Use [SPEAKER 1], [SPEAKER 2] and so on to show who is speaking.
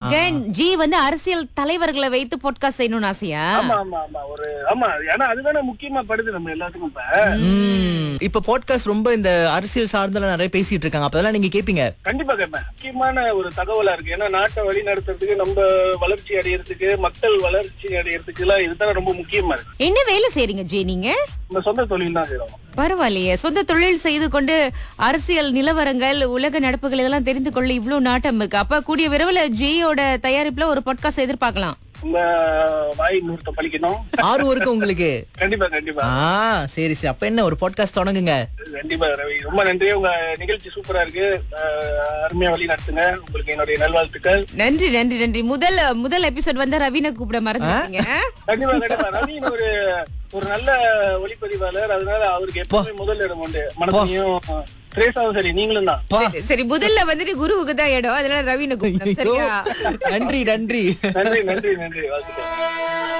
[SPEAKER 1] G வந்து அரசியல் தலைவர்களை வைத்து பாட்காஸ்ட் செய்யணும்னு ஆசையா
[SPEAKER 2] ஆமா ஆமா ஆமா ஒரு ஆமா ஏன்னா அதுதானே முக்கியமா படுது நம்ம எல்லாத்துக்கும் இப்ப
[SPEAKER 3] ம். இப்ப பாட்காஸ்ட் ரொம்ப இந்த அரசியல் சார்ந்தெல்லாம் நிறைய பேசிட்டு இருக்காங்க அப்பதெல்லாம் நீங்க கேப்பீங்க
[SPEAKER 2] கண்டிப்பா கேட்பேன் முக்கியமான ஒரு தகவலா இருக்கு ஏன்னா நாட்டை வழி நடத்துறதுக்கு நம்ம வளர்ச்சி அடையறதுக்கு மக்கள் வளர்ச்சி அடையறதுக்கு எல்லாம் இதுதான் ரொம்ப முக்கியமா இருக்கு
[SPEAKER 1] என்ன வேலை செய்றீங்க ஜி நீங்க
[SPEAKER 2] நம்ம சொந்த தொழில் தான் செய்யறோம்
[SPEAKER 1] பரவாயில்லையே சொந்த தொழில் செய்து கொண்டு அரசியல் நிலவரங்கள் உலக நடப்புகள் இதெல்லாம் தெரிந்து கொள்ள இவ்வளவு நாட்டம் இருக்கு அப்ப கூடிய விரைவில் ஜியோட தயாரிப்புல ஒரு பாட்காஸ்ட் எதிர்பார்க்கலாம்
[SPEAKER 2] உங்க வாய் முகூர்த்தம் பழிக்கணும்
[SPEAKER 3] ஆர்வம் இருக்கு உங்களுக்கு
[SPEAKER 2] கண்டிப்பா கண்டிப்பா
[SPEAKER 3] ஆ சரி சரி அப்ப என்ன ஒரு பாட்காஸ்ட் தொடங்குங்க
[SPEAKER 2] கண்டிப்பா ரவி ரொம்ப நன்றி உங்க நிகழ்ச்சி சூப்பரா இருக்கு அஹ், அருமையா வழி நடத்துங்க உங்களுக்கு என்னுடைய நல்வாழ்த்துக்கள்
[SPEAKER 1] நன்றி நன்றி நன்றி முதல் முதல் எபிசோட் வந்து ரவீன கூப்பிட மறந்துட்டீங்க
[SPEAKER 2] கண்டிப்பா கண்டிப்பா நவீன் ஒரு ஒரு நல்ல ஒளிப்பதிவாளர் அதனால அவருக்கு எப்பவுமே முதல் இடம் உண்டு மனசையும் திரேசாவும் சரி நீங்களும் தான்
[SPEAKER 3] பா
[SPEAKER 1] சரி முதல்ல வந்துட்டு குருவுக்கு தான் இடம் அதனால ரவீன கூப்பிட்டோம் சரியா
[SPEAKER 3] நன்றி நன்றி
[SPEAKER 2] நன்றி நன்றி நன்றி வாழ்த்துக்கள்